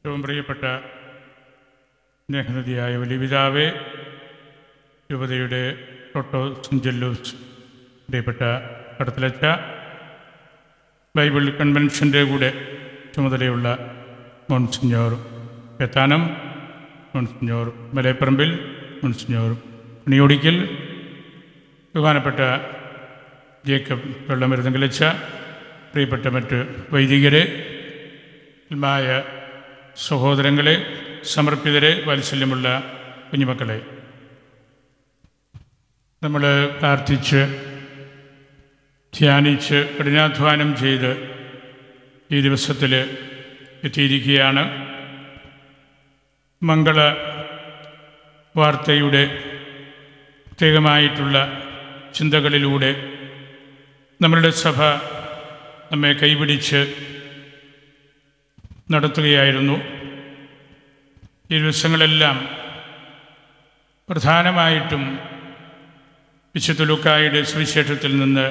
ഏറ്റവും പ്രിയപ്പെട്ട സ്നേഹനദിയായ വലിപിതാവേ രൂപതയുടെ ടൊട്ടോ സെഞ്ചല്ലൂസ് പ്രിയപ്പെട്ട കടത്തിലച്ച ബൈബിൾ കൺവെൻഷൻ്റെ കൂടെ ചുമതലയുള്ള monsignor Pethanam monsignor Malayaparambil monsignor Paniyodikkal ബഹുമാനപ്പെട്ട ജേക്കബ് വെള്ളമരുന്നങ്കിലച്ച പ്രിയപ്പെട്ട മറ്റ് വൈദികരെ മായ സഹോദരങ്ങളെ സമർപ്പിതരെ വാത്സല്യമുള്ള കുഞ്ഞുമക്കളെ നമ്മൾ പ്രാർത്ഥിച്ച് ധ്യാനിച്ച് കഠിനാധ്വാനം ചെയ്ത് ഈ ദിവസത്തിൽ എത്തിയിരിക്കുകയാണ് മംഗള വാർത്തയുടെ പ്രത്യേകമായിട്ടുള്ള ചിന്തകളിലൂടെ നമ്മളുടെ സഭ നമ്മെ കൈപിടിച്ച് നടത്തുകയായിരുന്നു ഈ ദിവസങ്ങളെല്ലാം പ്രധാനമായിട്ടും വിശുദ്ധ ലൂക്കായുടെ സുവിശേഷത്തിൽ നിന്ന്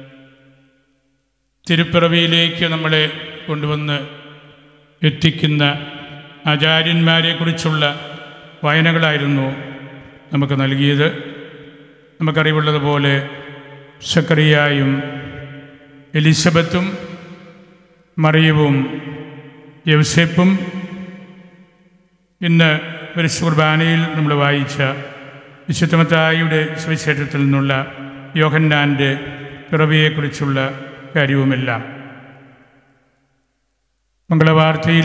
തിരുപ്പിറവിയിലേക്ക് നമ്മളെ കൊണ്ടുവന്ന് എത്തിക്കുന്ന ആചാര്യന്മാരെക്കുറിച്ചുള്ള വായനകളായിരുന്നു നമുക്ക് നൽകിയത് നമുക്കറിവുള്ളതുപോലെ സക്കറിയായും എലിസബത്തും മറിയവും യവസേപ്പും ഇന്ന് പരിശു കുർബാനയിൽ നമ്മൾ വായിച്ച വിശുദ്ധമത്തായിയുടെ സുവിശേഷത്തിൽ നിന്നുള്ള യോഹന്നാൻ്റെ പിറവിയെക്കുറിച്ചുള്ള കാര്യവുമെല്ലാം മംഗളവാർത്തയിൽ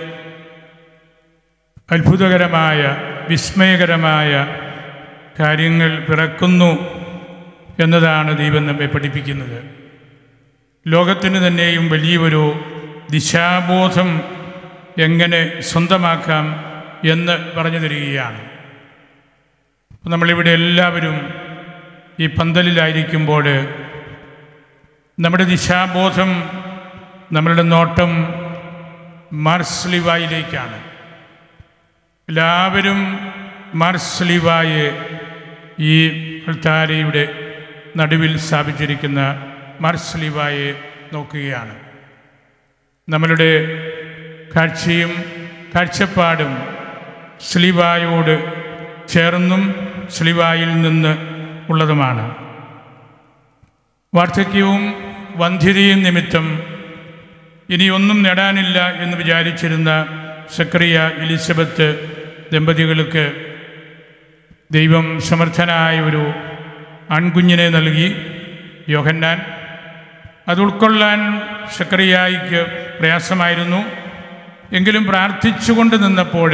അത്ഭുതകരമായ വിസ്മയകരമായ കാര്യങ്ങൾ പിറക്കുന്നു എന്നതാണ് ദൈവം നമ്മെ പഠിപ്പിക്കുന്നത് ലോകത്തിന് തന്നെയും വലിയൊരു ദിശാബോധം എങ്ങനെ സ്വന്തമാക്കാം എന്ന് പറഞ്ഞു തരികയാണ് നമ്മളിവിടെ എല്ലാവരും ഈ പന്തലിലായിരിക്കുമ്പോൾ നമ്മുടെ ദിശാബോധം നമ്മളുടെ നോട്ടം മാർസ്ലിവായിലേക്കാണ് എല്ലാവരും മാർസ്ലിവായെ ഈ അൾത്താരയുടെ നടുവിൽ സ്ഥാപിച്ചിരിക്കുന്ന മാർസ്ലിവായെ നോക്കുകയാണ് നമ്മളുടെ കാഴ്ചയും കാഴ്ചപ്പാടും സ്ലിവായോട് ചേർന്നും സ്ലിവായിൽ നിന്ന് ഉള്ളതുമാണ് വാർദ്ധക്യവും വന്ധ്യതയും നിമിത്തം ഇനിയൊന്നും നേടാനില്ല എന്ന് വിചാരിച്ചിരുന്ന സക്രിയ എലിസബത്ത് ദമ്പതികൾക്ക് ദൈവം സമർത്ഥനായ ഒരു ആൺകുഞ്ഞിനെ നൽകി യോഹന്നാൻ അത് ഉൾക്കൊള്ളാൻ സക്രിയായിക്ക് പ്രയാസമായിരുന്നു എങ്കിലും പ്രാർത്ഥിച്ചുകൊണ്ട് നിന്നപ്പോൾ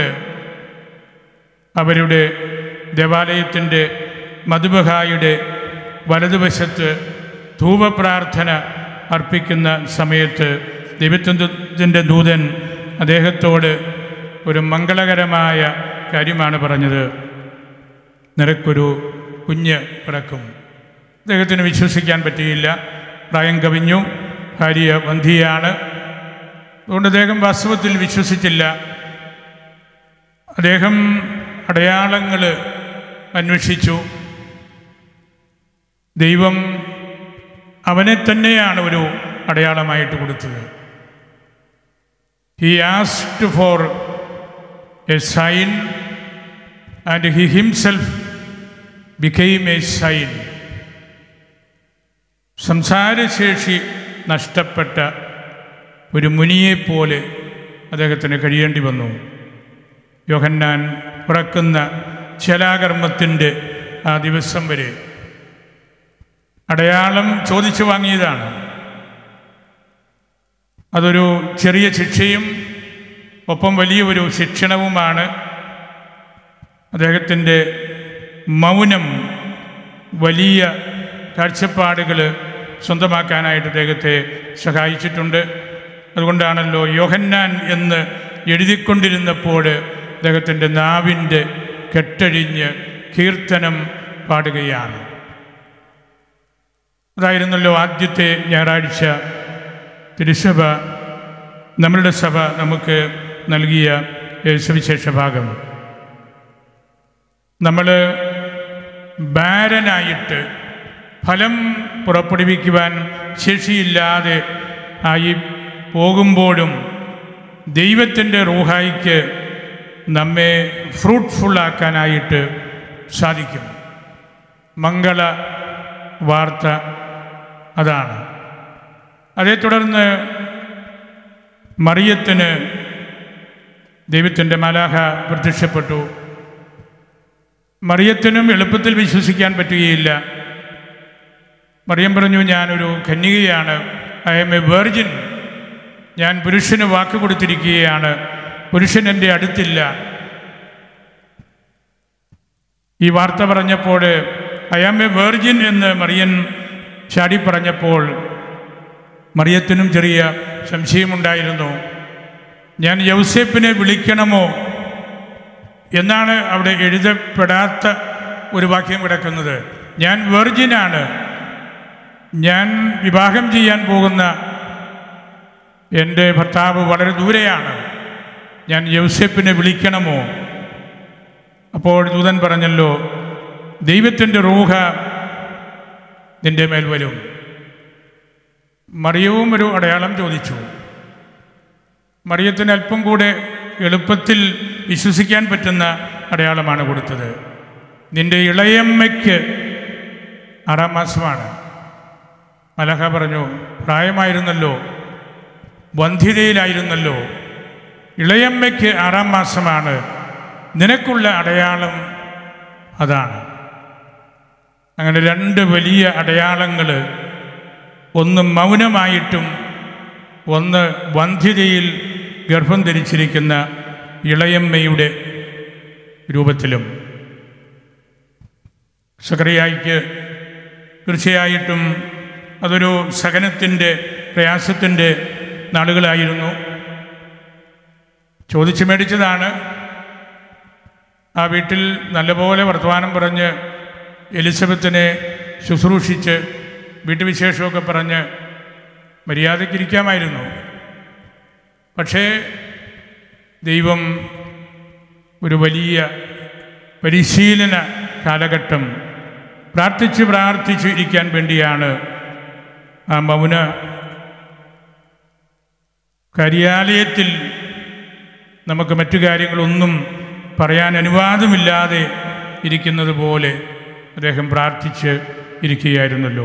അവരുടെ ദേവാലയത്തിൻ്റെ മധുബഹായുടെ വലതുവശത്ത് ധൂപപ്രാർത്ഥന അർപ്പിക്കുന്ന സമയത്ത് ദൈവത്തിൻ്റെ ദൂതൻ അദ്ദേഹത്തോട് ഒരു മംഗളകരമായ കാര്യമാണ് പറഞ്ഞത് നിനക്കൊരു കുഞ്ഞ് പിറക്കും അദ്ദേഹത്തിന് വിശ്വസിക്കാൻ പറ്റിയില്ല പ്രായം കവിഞ്ഞു ഭാര്യ വന്ധിയാണ് അതുകൊണ്ട് അദ്ദേഹം വാസ്തവത്തിൽ വിശ്വസിച്ചില്ല അദ്ദേഹം അടയാളങ്ങൾ അന്വേഷിച്ചു ദൈവം അവനെ തന്നെയാണ് ഒരു അടയാളമായിട്ട് കൊടുത്തത് he asked for a sign and he himself became a sign സംസാരശേഷി നഷ്ടപ്പെട്ട ഒരു മുനിയെപ്പോലെ അദ്ദേഹത്തിന് കഴിയേണ്ടി വന്നു യോഹന്നാൻ പിറക്കുന്ന ശലാകർമ്മത്തിൻ്റെ ആ ദിവസം വരെ അടയാളം ചോദിച്ചു വാങ്ങിയതാണ് അതൊരു ചെറിയ ശിക്ഷയും ഒപ്പം വലിയ ഒരു ശിക്ഷണവുമാണ് അദ്ദേഹത്തിൻ്റെ മൗനം വലിയ കാഴ്ചപ്പാടുകൾ സ്വന്തമാക്കാനായിട്ട് അദ്ദേഹത്തെ സഹായിച്ചിട്ടുണ്ട് അതുകൊണ്ടാണല്ലോ യോഹന്നാൻ എന്ന് എഴുതിക്കൊണ്ടിരുന്നപ്പോൾ അദ്ദേഹത്തിൻ്റെ നാവിൻ്റെ കെട്ടഴിഞ്ഞ് കീർത്തനം പാടുകയാണ് അതായിരുന്നല്ലോ ആദ്യത്തെ ഞായറാഴ്ച തിരുസഭ നമ്മളുടെ സഭ നമുക്ക് നൽകിയ സുവിശേഷ ഭാഗം നമ്മൾ ബാരനായിട്ട് ഫലം പുറപ്പെടുവിക്കുവാൻ ശേഷിയില്ലാതെ ആയി പോകുമ്പോഴും ദൈവത്തിൻ്റെ റൂഹായിക്ക് നമ്മെ ഫ്രൂട്ട്ഫുള്ളാക്കാനായിട്ട് സാധിക്കും മംഗള വാർത്ത അതാണ് അതേ തുടർന്ന് മറിയത്തിന് ദൈവത്തിൻ്റെ മലാഹ പ്രത്യക്ഷപ്പെട്ടു മറിയത്തിനും എളുപ്പത്തിൽ വിശ്വസിക്കാൻ പറ്റുകയില്ല മറിയം പറഞ്ഞു ഞാനൊരു കന്യകയാണ് ഐ എം എ വെർജിൻ ഞാൻ പുരുഷന് വാക്ക് കൊടുത്തിരിക്കുകയാണ് പുരുഷൻ എൻ്റെ അടുത്തില്ല ഈ വാർത്ത പറഞ്ഞപ്പോൾ ഐ ആം എ വെർജിൻ എന്ന് മറിയൻ ചാടി പറഞ്ഞപ്പോൾ മറിയത്തിനും ചെറിയ സംശയമുണ്ടായിരുന്നു ഞാൻ യൗസേപ്പിനെ വിളിക്കണമോ എന്നാണ് അവിടെ എഴുതപ്പെടാത്ത ഒരു വാക്യം കിടക്കുന്നത് ഞാൻ വെർജിനാണ് ഞാൻ വിവാഹം ചെയ്യാൻ പോകുന്ന എൻ്റെ ഭർത്താവ് വളരെ ദൂരെയാണ് ഞാൻ യൗസേപ്പിനെ വിളിക്കണമോ അപ്പോൾ ദൂതൻ പറഞ്ഞല്ലോ ദൈവത്തിൻ്റെ റൂഹ നിന്റെ മേൽ വരും മറിയവും ഒരു അടയാളം ചോദിച്ചു മറിയത്തിന് അല്പം കൂടെ എളുപ്പത്തിൽ വിശ്വസിക്കാൻ പറ്റുന്ന അടയാളമാണ് കൊടുത്തത് നിന്റെ ഇളയമ്മയ്ക്ക് ആറാം മാസമാണ് മലഹ പറഞ്ഞു പ്രായമായിരുന്നല്ലോ വന്ധ്യതയിലായിരുന്നല്ലോ ഇളയമ്മയ്ക്ക് ആറാം മാസമാണ് നിനക്കുള്ള അടയാളം അതാണ് അങ്ങനെ രണ്ട് വലിയ അടയാളങ്ങൾ ഒന്ന് മൗനമായിട്ടും ഒന്ന് വന്ധ്യതയിൽ ഗർഭം ധരിച്ചിരിക്കുന്ന ഇളയമ്മയുടെ രൂപത്തിലും സക്രിയായിക്ക് തീർച്ചയായിട്ടും അതൊരു സഹനത്തിൻ്റെ പ്രയാസത്തിൻ്റെ നാളുകളായിരുന്നു ചോദിച്ചു മേടിച്ചതാണ് ആ വീട്ടിൽ നല്ലപോലെ വർത്തമാനം പറഞ്ഞ് എലിസബത്തിനെ ശുശ്രൂഷിച്ച് വീട്ടുവിശേഷമൊക്കെ പറഞ്ഞ് മര്യാദയ്ക്കിരിക്കാമായിരുന്നു പക്ഷേ ദൈവം ഒരു വലിയ പരിശീലന കാലഘട്ടം പ്രാർത്ഥിച്ച് പ്രാർത്ഥിച്ച് ഇരിക്കാൻ വേണ്ടിയാണ് ആ മൗന കാര്യാലയത്തിൽ നമുക്ക് മറ്റു കാര്യങ്ങളൊന്നും പറയാൻ അനുവാദമില്ലാതെ ഇരിക്കുന്നത് പോലെ അദ്ദേഹം പ്രാർത്ഥിച്ച് ഇരിക്കുകയായിരുന്നല്ലോ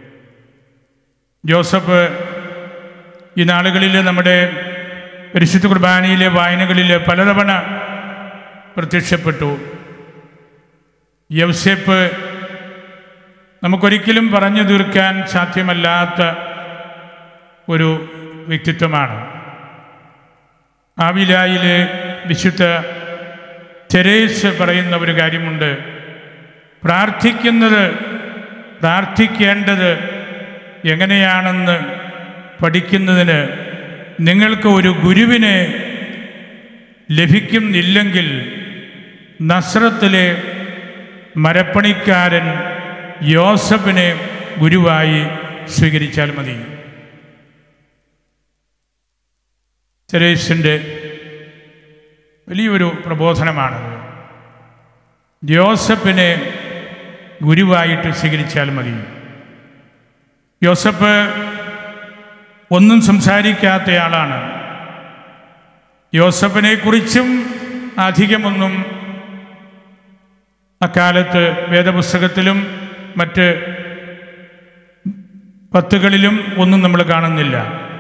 ജോസഫ് ഈ നാളുകളിൽ നമ്മുടെ പരിശുദ്ധ കുർബാനയിലെ വായനകളിൽ പലതവണ പ്രത്യക്ഷപ്പെട്ടു യവ്സേപ്പ് നമുക്കൊരിക്കലും പറഞ്ഞു തീർക്കാൻ സാധ്യമല്ലാത്ത ഒരു വ്യക്തിത്വമാണ് ആവിലായിലെ വിശുദ്ധ തെരേസ് പറയുന്ന ഒരു കാര്യമുണ്ട് പ്രാർത്ഥിക്കുന്നത് പ്രാർത്ഥിക്കേണ്ടത് എങ്ങനെയാണെന്ന് പഠിക്കുന്നതിന് നിങ്ങൾക്ക് ഒരു ഗുരുവിനെ ലഭിക്കുന്നില്ലെങ്കിൽ നസ്രത്തിലെ മരപ്പണിക്കാരൻ യോസഫിനെ ഗുരുവായി സ്വീകരിച്ചാൽ മതി തെരേസിൻ്റെ വലിയൊരു പ്രബോധനമാണത് യോസഫിനെ ഗുരുവായിട്ട് സ്വീകരിച്ചാൽ മതി യോസഫ് ഒന്നും സംസാരിക്കാത്തയാളാണ് യോസഫിനെ കുറിച്ചും അധികമൊന്നും അക്കാലത്ത് വേദപുസ്തകത്തിലും മറ്റ് പത്തുകളിലും ഒന്നും നമ്മൾ കാണുന്നില്ല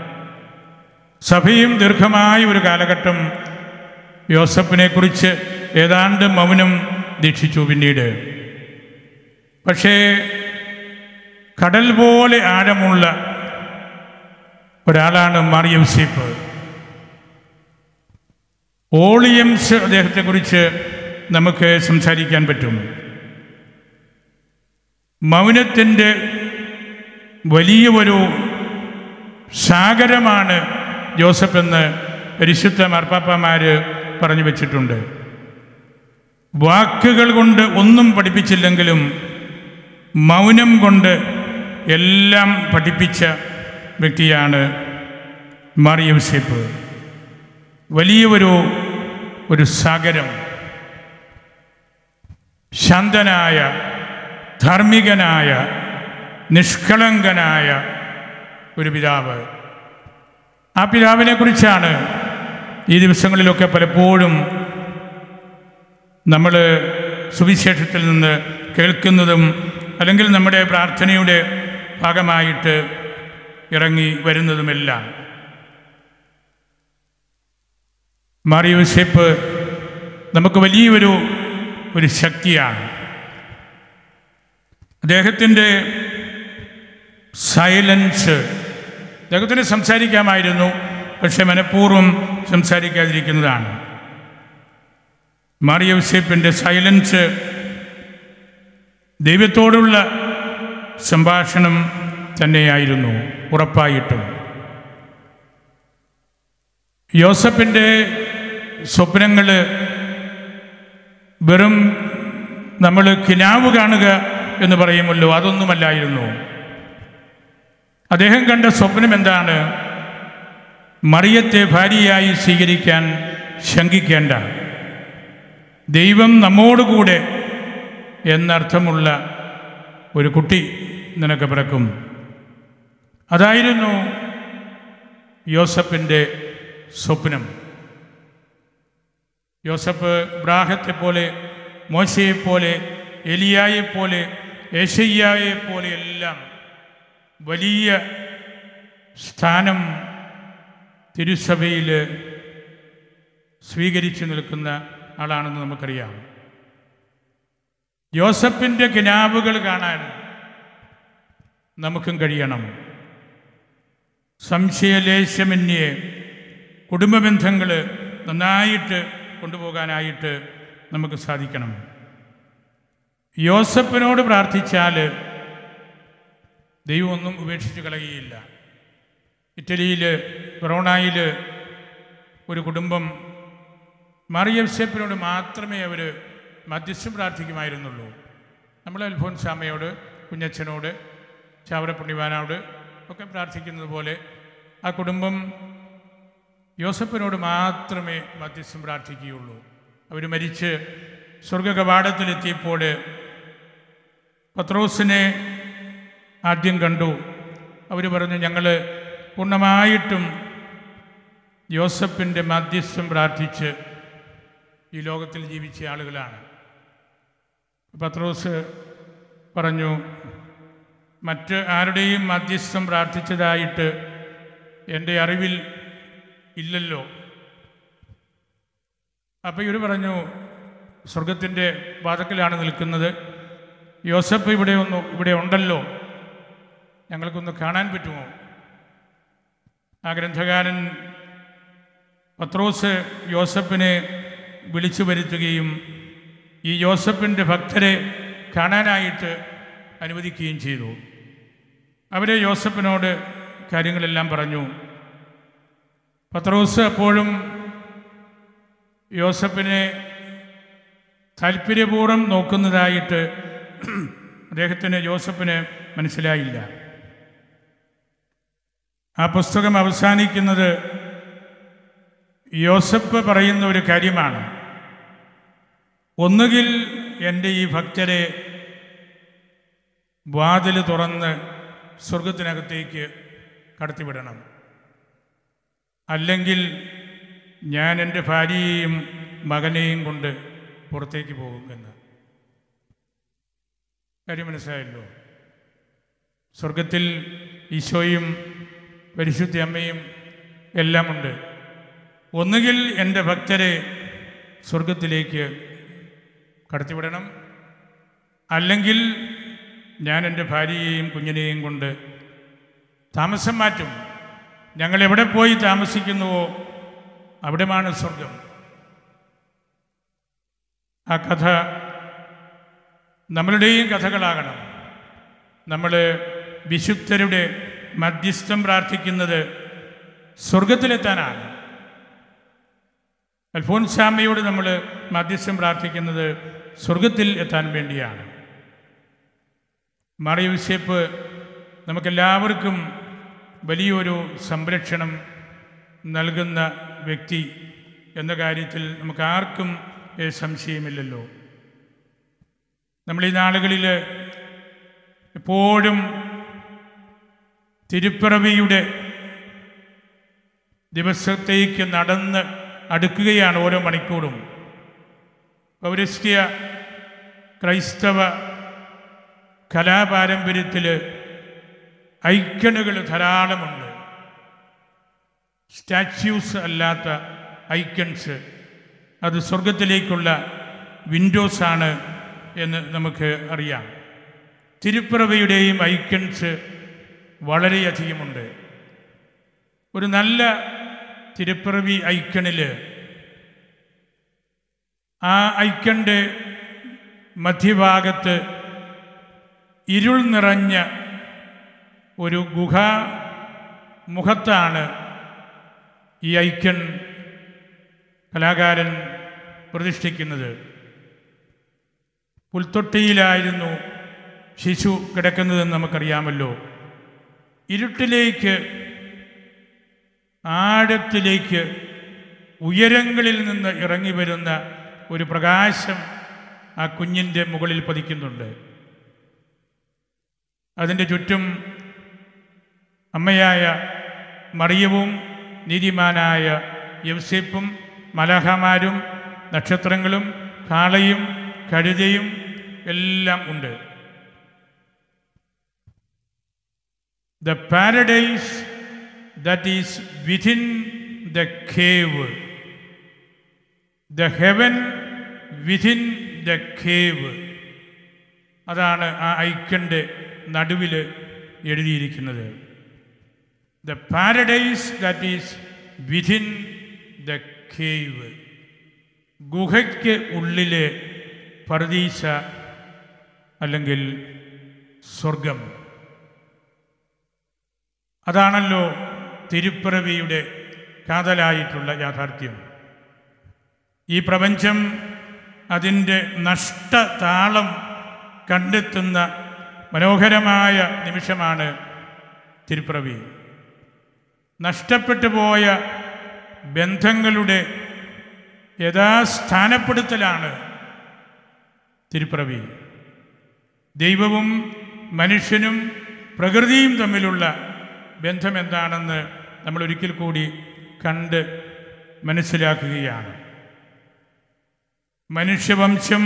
സഭയും ദീർഘമായ ഒരു കാലഘട്ടം യോസഫിനെ കുറിച്ച് ഏതാണ്ട് മൗനം ദീക്ഷിച്ചു പിന്നീട് പക്ഷേ കടൽ പോലെ ആഴമുള്ള ഒരാളാണ് മാറിയംസീപ്പ് ഓളിയംസ് അദ്ദേഹത്തെക്കുറിച്ച് നമുക്ക് സംസാരിക്കാൻ പറ്റും മൗനത്തിൻ്റെ വലിയ ഒരു സാഗരമാണ് ജോസഫ് എന്ന് പരിശുദ്ധ മാർപ്പാപ്പമാർ പറഞ്ഞു വച്ചിട്ടുണ്ട് വാക്കുകൾ കൊണ്ട് ഒന്നും പഠിപ്പിച്ചില്ലെങ്കിലും മൗനം കൊണ്ട് എല്ലാം പഠിപ്പിച്ച വ്യക്തിയാണ് മാറിയവസേപ്പ് വലിയ ഒരു ഒരു സാഗരം ശാന്തനായ ധാർമ്മികനായ നിഷ്കളങ്കനായ ഒരു പിതാവ് ആ പിതാവിനെ കുറിച്ചാണ് ഈ ദിവസങ്ങളിലൊക്കെ പലപ്പോഴും നമ്മൾ സുവിശേഷത്തിൽ നിന്ന് കേൾക്കുന്നതും അല്ലെങ്കിൽ നമ്മുടെ പ്രാർത്ഥനയുടെ ഭാഗമായിട്ട് ഇറങ്ങി വരുന്നതുമെല്ലാം മാറിയോസേപ്പ് നമുക്ക് വലിയൊരു ഒരു ശക്തിയാണ് അദ്ദേഹത്തിൻ്റെ സൈലൻസ് അദ്ദേഹത്തിന് സംസാരിക്കാമായിരുന്നു പക്ഷെ മനഃപൂർവ്വം സംസാരിക്കാതിരിക്കുന്നതാണ് മാറിയോസേപ്പിൻ്റെ സൈലൻസ് ദൈവത്തോടുള്ള സംഭാഷണം തന്നെയായിരുന്നു ഉറപ്പായിട്ടും യോസഫിൻ്റെ സ്വപ്നങ്ങൾ വെറും നമ്മൾ കിനാവ് കാണുക എന്ന് പറയുമല്ലോ അതൊന്നുമല്ലായിരുന്നു അദ്ദേഹം കണ്ട സ്വപ്നം എന്താണ് മറിയത്തെ ഭാര്യയായി സ്വീകരിക്കാൻ ശങ്കിക്കേണ്ട ദൈവം നമ്മോടുകൂടെ എന്നർത്ഥമുള്ള ഒരു കുട്ടി നിനക്ക് പിറക്കും അതായിരുന്നു യോസഫിൻ്റെ സ്വപ്നം യോസഫ് ഇബ്രാഹത്തെപ്പോലെ മോശയെപ്പോലെ എലിയായെപ്പോലെ ഏഷയ്യായെപ്പോലെ എല്ലാം വലിയ സ്ഥാനം തിരുസഭയിൽ സ്വീകരിച്ചു നിൽക്കുന്ന ആളാണെന്ന് നമുക്കറിയാം യോസഫിൻ്റെ കിനാവുകൾ കാണാൻ നമുക്കും കഴിയണം സംശയലേശമന്യേ കുടുംബബന്ധങ്ങൾ നന്നായിട്ട് കൊണ്ടുപോകാനായിട്ട് നമുക്ക് സാധിക്കണം യോസഫിനോട് പ്രാർത്ഥിച്ചാൽ ദൈവം ഒന്നും ഉപേക്ഷിച്ച് കളയുകയില്ല ഇറ്റലിയിൽ കൊറോണയിൽ ഒരു കുടുംബം മറിയസേപ്പിനോട് മാത്രമേ അവർ മധ്യസ്ഥം പ്രാർത്ഥിക്കുമായിരുന്നുള്ളൂ നമ്മൾ അൽഫോൻസാമയോട് കുഞ്ഞച്ഛനോട് ചാവറ പുണ്യവാനോട് ഒക്കെ പ്രാർത്ഥിക്കുന്നത് പോലെ ആ കുടുംബം യോസഫിനോട് മാത്രമേ മധ്യസ്ഥം പ്രാർത്ഥിക്കുകയുള്ളൂ അവർ മരിച്ച് സ്വർഗകവാടത്തിലെത്തിയപ്പോൾ പത്രോസിനെ ആദ്യം കണ്ടു അവർ പറഞ്ഞു ഞങ്ങൾ പൂർണ്ണമായിട്ടും യോസഫിൻ്റെ മധ്യസ്ഥം പ്രാർത്ഥിച്ച് ഈ ലോകത്തിൽ ജീവിച്ച ആളുകളാണ് പത്രോസ് പറഞ്ഞു മറ്റ് ആരുടെയും മധ്യസ്ഥം പ്രാർത്ഥിച്ചതായിട്ട് എൻ്റെ അറിവിൽ ഇല്ലല്ലോ അപ്പോൾ ഇവർ പറഞ്ഞു സ്വർഗത്തിൻ്റെ വാതക്കിലാണ് നിൽക്കുന്നത് യോസഫ് ഇവിടെ ഒന്ന് ഇവിടെ ഉണ്ടല്ലോ ഞങ്ങൾക്കൊന്ന് കാണാൻ പറ്റുമോ ആ ഗ്രന്ഥകാരൻ പത്രോസ് യോസഫിനെ വിളിച്ചു വരുത്തുകയും ഈ യോസഫിൻ്റെ ഭക്തരെ കാണാനായിട്ട് അനുവദിക്കുകയും ചെയ്തു അവരെ യോസഫിനോട് കാര്യങ്ങളെല്ലാം പറഞ്ഞു പത്രോസ് അപ്പോഴും യോസഫിനെ താല്പര്യപൂർവ്വം നോക്കുന്നതായിട്ട് അദ്ദേഹത്തിന് യോസഫിന് മനസ്സിലായില്ല ആ പുസ്തകം അവസാനിക്കുന്നത് യോസഫ് പറയുന്ന ഒരു കാര്യമാണ് ഒന്നുകിൽ എൻ്റെ ഈ ഭക്തരെ വാതിൽ തുറന്ന് സ്വർഗത്തിനകത്തേക്ക് കടത്തിവിടണം അല്ലെങ്കിൽ ഞാൻ എൻ്റെ ഭാര്യയെയും മകനെയും കൊണ്ട് പുറത്തേക്ക് പോകും എന്ന് കാര്യം മനസ്സിലായല്ലോ സ്വർഗത്തിൽ ഈശോയും പരിശുദ്ധ അമ്മയും എല്ലാമുണ്ട് ഒന്നുകിൽ എൻ്റെ ഭക്തരെ സ്വർഗത്തിലേക്ക് കടത്തിവിടണം അല്ലെങ്കിൽ ഞാൻ എൻ്റെ ഭാര്യയെയും കുഞ്ഞിനെയും കൊണ്ട് താമസം മാറ്റും ഞങ്ങൾ എവിടെ പോയി താമസിക്കുന്നുവോ അവിടെയാണ് സ്വർഗം ആ കഥ നമ്മളുടെയും കഥകളാകണം നമ്മൾ വിശുദ്ധരുടെ മധ്യസ്ഥം പ്രാർത്ഥിക്കുന്നത് സ്വർഗത്തിലെത്താനാണ് അൽഫോൻസാമയോട് നമ്മൾ മധ്യസ്ഥം പ്രാർത്ഥിക്കുന്നത് സ്വർഗത്തിൽ എത്താൻ വേണ്ടിയാണ് മറിയവിശേപ്പ് നമുക്കെല്ലാവർക്കും വലിയൊരു സംരക്ഷണം നൽകുന്ന വ്യക്തി എന്ന കാര്യത്തിൽ നമുക്ക് ആർക്കും ഏ, സംശയമില്ലല്ലോ നമ്മൾ ഈ നാളുകളിൽ എപ്പോഴും തിരുപ്പിറവിയുടെ ദിവസത്തേക്ക് നടന്ന് അടുക്കുകയാണ് ഓരോ മണിക്കൂറും പൗരസ്ത്യ ക്രൈസ്തവ കലാപാരമ്പര്യത്തിൽ ഐക്കണുകൾ ധാരാളമുണ്ട് സ്റ്റാച്യൂസ് അല്ലാത്ത ഐക്കൺസ് അത് സ്വർഗത്തിലേക്കുള്ള വിൻഡോസാണ് എന്ന് നമുക്ക് അറിയാം തിരുപ്പിറവയുടെയും ഐക്കൺസ് വളരെയധികമുണ്ട് ഒരു നല്ല തിരുപ്പിറവി ഐക്കണിൽ ആ ഐക്കണിൻ്റെ മധ്യഭാഗത്ത് ഇരുൾ നിറഞ്ഞ ഒരു ഗുഹ മുഖത്താണ് ഈ ഐക്കൺ കലാകാരൻ പ്രതിഷ്ഠിക്കുന്നത് പുൽത്തൊട്ടിയിലായിരുന്നു ശിശു കിടക്കുന്നതെന്ന് നമുക്കറിയാമല്ലോ ഇരുട്ടിലേക്ക് ആഴത്തിലേക്ക് ഉയരങ്ങളിൽ നിന്ന് ഇറങ്ങി വരുന്ന ഒരു പ്രകാശം ആ കുഞ്ഞിൻ്റെ മുകളിൽ പതിക്കുന്നുണ്ട് അതിൻ്റെ ചുറ്റും അമ്മയായ മറിയവും നീതിമാനായ യവ്സേപ്പും മലഹമാരും നക്ഷത്രങ്ങളും കാളയും കഴുതയും എല്ലാം ഉണ്ട് the paradise that is within the cave the heaven within the cave അതാണ് ആ ഐക്കൻ്റെ നടുവിൽ എഴുതിയിരിക്കുന്നത് the paradise that is within the cave ഗുഹയ്ക്ക് ഉള്ളിലെ പർദീസ അല്ലെങ്കിൽ സ്വർഗം അതാണല്ലോ തിരുപ്പിറവിയുടെ കാതലായിട്ടുള്ള യാഥാർത്ഥ്യം ഈ പ്രപഞ്ചം അതിൻ്റെ നഷ്ടതാളം കണ്ടെത്തുന്ന മനോഹരമായ നിമിഷമാണ് തിരുപ്പിറവി നഷ്ടപ്പെട്ടു പോയ ബന്ധങ്ങളുടെ യഥാസ്ഥാനപ്പെടുത്തലാണ് തിരുപ്പിറവി ദൈവവും മനുഷ്യനും പ്രകൃതിയും തമ്മിലുള്ള ബന്ധം എന്താണെന്ന് നമ്മൾ ഒരിക്കൽ കൂടി കണ്ട് മനസ്സിലാക്കുകയാണ് മനുഷ്യവംശം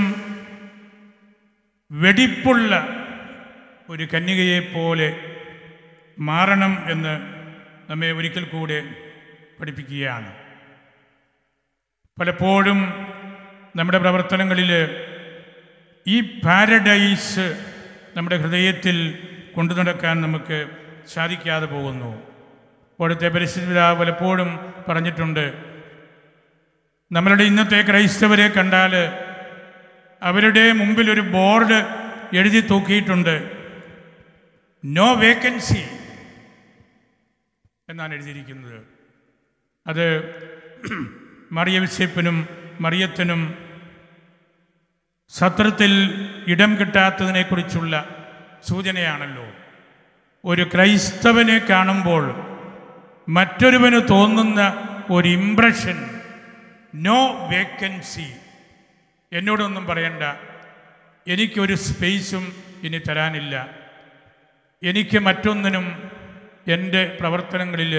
വെടിപ്പുള്ള ഒരു കന്യകയെപ്പോലെ മാറണം എന്ന് നമ്മെ ഒരിക്കൽ കൂടെ പഠിപ്പിക്കുകയാണ് പലപ്പോഴും നമ്മുടെ പ്രവർത്തനങ്ങളിൽ ഈ പാരഡൈസ് നമ്മുടെ ഹൃദയത്തിൽ കൊണ്ടു നടക്കാൻ നമുക്ക് സാധിക്കാതെ പോകുന്നു അവിടുത്തെ പരിസ്ഥിതി പിതാവ് പലപ്പോഴും പറഞ്ഞിട്ടുണ്ട് നമ്മളുടെ ഇന്നത്തെ ക്രൈസ്തവരെ കണ്ടാൽ അവരുടെ മുമ്പിൽ ഒരു ബോർഡ് എഴുതി തൂക്കിയിട്ടുണ്ട് നോ വേക്കൻസി എന്നാണ് എഴുതിയിരിക്കുന്നത് അത് മറിയ വിശപ്പിനും മറിയത്തിനും സത്രത്തിൽ ഇടം കിട്ടാത്തതിനെക്കുറിച്ചുള്ള സൂചനയാണല്ലോ ഒരു ക്രൈസ്തവനെ കാണുമ്പോൾ മറ്റൊരുവന് തോന്നുന്ന ഒരു ഇംപ്രഷൻ നോ വേക്കൻസി എന്നോടൊന്നും പറയണ്ട എനിക്കൊരു സ്പേസും ഇനി തരാനില്ല എനിക്ക് മറ്റൊന്നിനും എൻ്റെ പ്രവർത്തനങ്ങളിൽ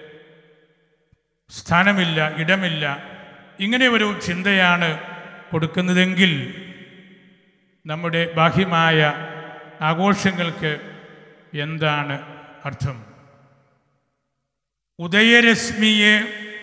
സ്ഥാനമില്ല ഇടമില്ല ഇങ്ങനെ ഒരു ചിന്തയാണ് കൊടുക്കുന്നതെങ്കിൽ നമ്മുടെ ബാഹ്യമായ ആഘോഷങ്ങൾക്ക് എന്താണ് അർത്ഥം ഉദയരശ്മിയെ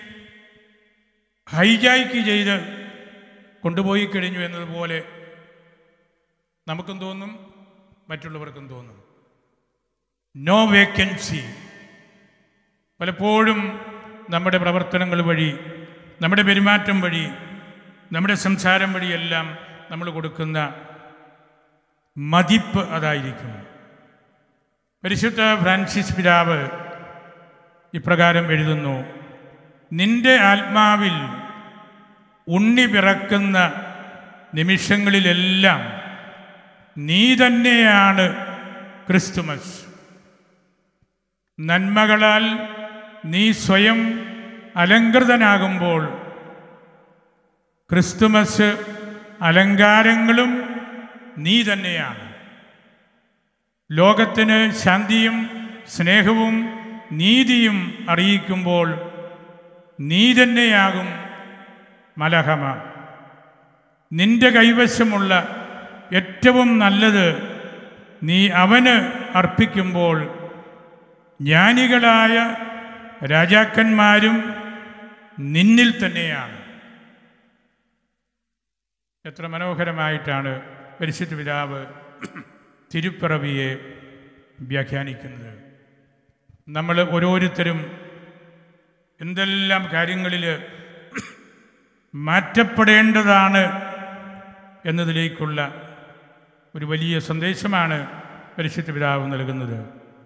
ഹൈജാക്ക് ചെയ്ത് കൊണ്ടുപോയി കഴിഞ്ഞു എന്നതുപോലെ നമുക്കും തോന്നും മറ്റുള്ളവർക്കും തോന്നും നോ വേക്കൻസി പലപ്പോഴും നമ്മുടെ പ്രവർത്തനങ്ങൾ വഴി നമ്മുടെ പെരുമാറ്റം വഴി നമ്മുടെ സംസാരം വഴിയെല്ലാം നമ്മൾ കൊടുക്കുന്ന മതിപ്പ് അതായിരിക്കും പരിശുദ്ധ ഫ്രാൻസിസ് പിതാവ് ഇപ്രകാരം എഴുതുന്നു നിന്റെ ആത്മാവിൽ ഉണ്ണി പിറക്കുന്ന നിമിഷങ്ങളിലെല്ലാം നീ തന്നെയാണ് ക്രിസ്തുമസ് നന്മകളാൽ നീ സ്വയം അലങ്കൃതനാകുമ്പോൾ ക്രിസ്തുമസ് അലങ്കാരങ്ങളും നീ തന്നെയാണ് ലോകത്തിന് ശാന്തിയും സ്നേഹവും നീതിയും അറിയിക്കുമ്പോൾ നീ തന്നെയാകും മലഹമ നിന്റെ കൈവശമുള്ള ഏറ്റവും നല്ലത് നീ അവന് അർപ്പിക്കുമ്പോൾ ജ്ഞാനികളായ രാജാക്കന്മാരും നിന്നിൽ തന്നെയാണ് എത്ര മനോഹരമായിട്ടാണ് പരിശുദ്ധ പിതാവ് തിരുപ്പിറവിയെ വ്യാഖ്യാനിക്കുന്നത് നമ്മൾ ഓരോരുത്തരും എന്തെല്ലാം കാര്യങ്ങളിൽ മാറ്റപ്പെടേണ്ടതാണ് എന്നതിലേക്കുള്ള ഒരു വലിയ സന്ദേശമാണ് പരിശുദ്ധ പിതാവ് നൽകുന്നത്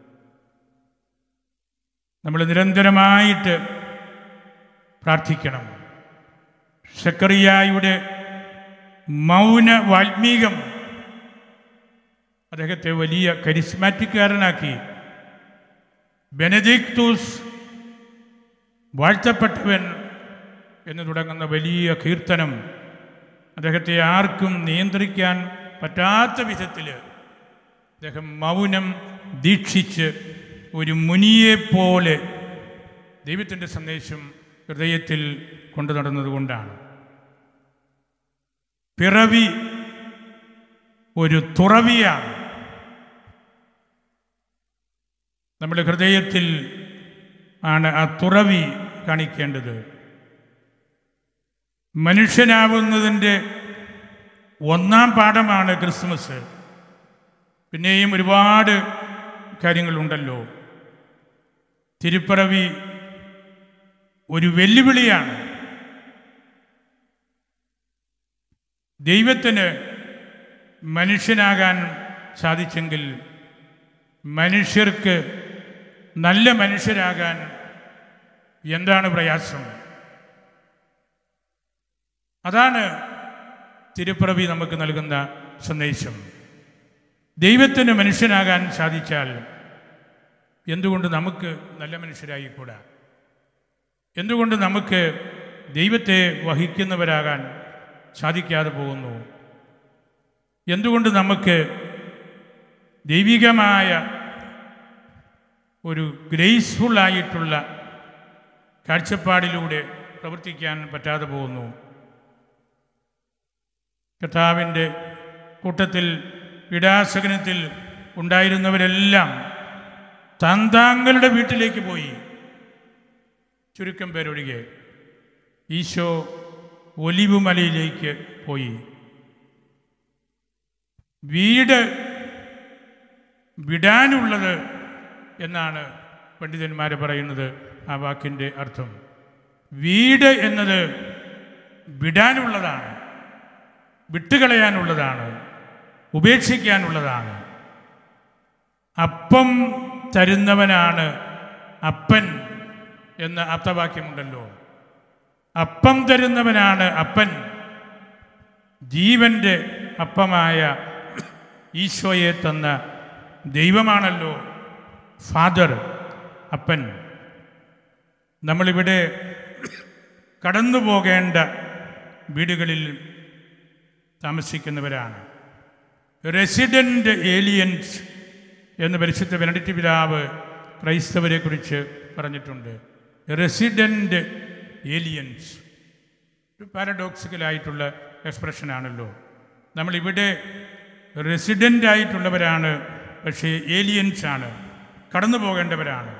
നമ്മൾ നിരന്തരമായിട്ട് പ്രാർത്ഥിക്കണം സക്കറിയായുടെ മൗന വാൽമീകം അദ്ദേഹത്തെ വലിയ കരിസ്മാറ്റിക്കാരനാക്കി ബെനദിക്തൂസ് വാഴ്ത്തപ്പെട്ടവൻ എന്ന് തുടങ്ങുന്ന വലിയ കീർത്തനം അദ്ദേഹത്തെ ആർക്കും നിയന്ത്രിക്കാൻ പറ്റാത്ത വിധത്തിൽ അദ്ദേഹം മൗനം ദീക്ഷിച്ച് ഒരു മുനിയെപ്പോലെ ദൈവത്തിൻ്റെ സന്ദേശം ഹൃദയത്തിൽ കൊണ്ടു നടന്നതുകൊണ്ടാണ് പിറവി ഒരു തുറവിയാണ് നമ്മുടെ ഹൃദയത്തിൽ ആണ് ആ തുറവി കാണിക്കേണ്ടത് മനുഷ്യനാവുന്നതിൻ്റെ ഒന്നാം പാഠമാണ് ക്രിസ്മസ് പിന്നെയും ഒരുപാട് കാര്യങ്ങളുണ്ടല്ലോ തിരുപ്പിറവി ഒരു വെല്ലുവിളിയാണ് ദൈവത്തിന് മനുഷ്യനാകാൻ സാധിച്ചെങ്കിൽ മനുഷ്യർക്ക് നല്ല മനുഷ്യരാകാൻ എന്താണ് പ്രയാസം അതാണ് തിരുപ്പിറവി നമുക്ക് നൽകുന്ന സന്ദേശം ദൈവത്തിന് മനുഷ്യനാകാൻ സാധിച്ചാൽ എന്തുകൊണ്ട് നമുക്ക് നല്ല മനുഷ്യരായിക്കൂടാ എന്തുകൊണ്ട് നമുക്ക് ദൈവത്തെ വഹിക്കുന്നവരാകാൻ സാധിക്കാതെ പോകുന്നു എന്തുകൊണ്ട് നമുക്ക് ദൈവികമായ ഒരു ഗ്രേസ്ഫുള്ളായിട്ടുള്ള കാഴ്ചപ്പാടിലൂടെ പ്രവർത്തിക്കാൻ പറ്റാതെ പോകുന്നു കർത്താവിൻ്റെ കൂട്ടത്തിൽ വിടാസകനത്തിൽ ഉണ്ടായിരുന്നവരെല്ലാം തന്താങ്ങളുടെ വീട്ടിലേക്ക് പോയി ചുരുക്കം പേരൊഴികെ ഈശോ ഒലിവ് മലയിലേക്ക് പോയി വീട് വിടാനുള്ളത് എന്നാണ് പണ്ഡിതന്മാർ പറയുന്നത് ആ വാക്കിൻ്റെ അർത്ഥം വീട് എന്നത് വിടാനുള്ളതാണ് വിട്ടുകളയാനുള്ളതാണ് ഉപേക്ഷിക്കാനുള്ളതാണ് അപ്പം തരുന്നവനാണ് അപ്പൻ എന്ന അർത്ഥവാക്യമുണ്ടല്ലോ അപ്പം തരുന്നവനാണ് അപ്പൻ ജീവൻ്റെ അപ്പമായ ഈശോയെ തന്ന ദൈവമാണല്ലോ ഫാദർ അപ്പൻ നമ്മളിവിടെ കടന്നു പോകേണ്ട വീടുകളിൽ താമസിക്കുന്നവരാണ് റെസിഡൻ്റ് ഏലിയൻസ് എന്ന് പരിശുദ്ധ ബെനഡിറ്റ് പിതാവ് ക്രൈസ്തവരെ കുറിച്ച് പറഞ്ഞിട്ടുണ്ട് റെസിഡൻ്റ് ഏലിയൻസ് ഒരു പാരഡോക്സിക്കലായിട്ടുള്ള എക്സ്പ്രഷനാണല്ലോ നമ്മളിവിടെ റെസിഡൻ്റ് ആയിട്ടുള്ളവരാണ് പക്ഷേ ഏലിയൻസ് ആണ് കടന്നു പോകേണ്ടവരാണ്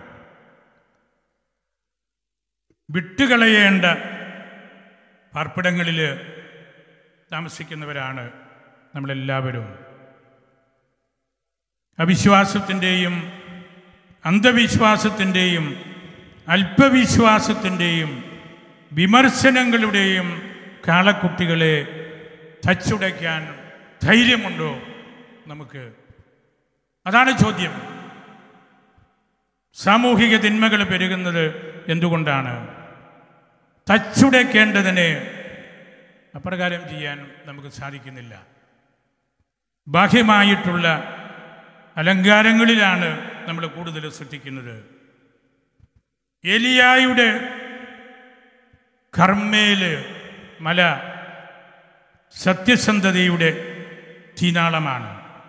വിട്ടുകളയേണ്ട പാർപ്പിടങ്ങളിൽ താമസിക്കുന്നവരാണ് നമ്മളെല്ലാവരും അവിശ്വാസത്തിൻ്റെയും അന്ധവിശ്വാസത്തിൻ്റെയും അല്പവിശ്വാസത്തിൻ്റെയും വിമർശനങ്ങളുടെയും കാളക്കുട്ടികളെ തച്ചുടയ്ക്കാൻ ധൈര്യമുണ്ടോ നമുക്ക് അതാണ് ചോദ്യം സാമൂഹിക തിന്മകൾ പെരുകുന്നത് എന്തുകൊണ്ടാണ് തച്ചുടയ്ക്കേണ്ടതിനെ അപ്രകാരം ചെയ്യാൻ നമുക്ക് സാധിക്കുന്നില്ല ബാഹ്യമായിട്ടുള്ള അലങ്കാരങ്ങളിലാണ് നമ്മൾ കൂടുതൽ ശ്രദ്ധിക്കുന്നത് എലിയായുടെ കർമ്മേല് മല സത്യസന്ധതയുടെ തീനാളമാണ്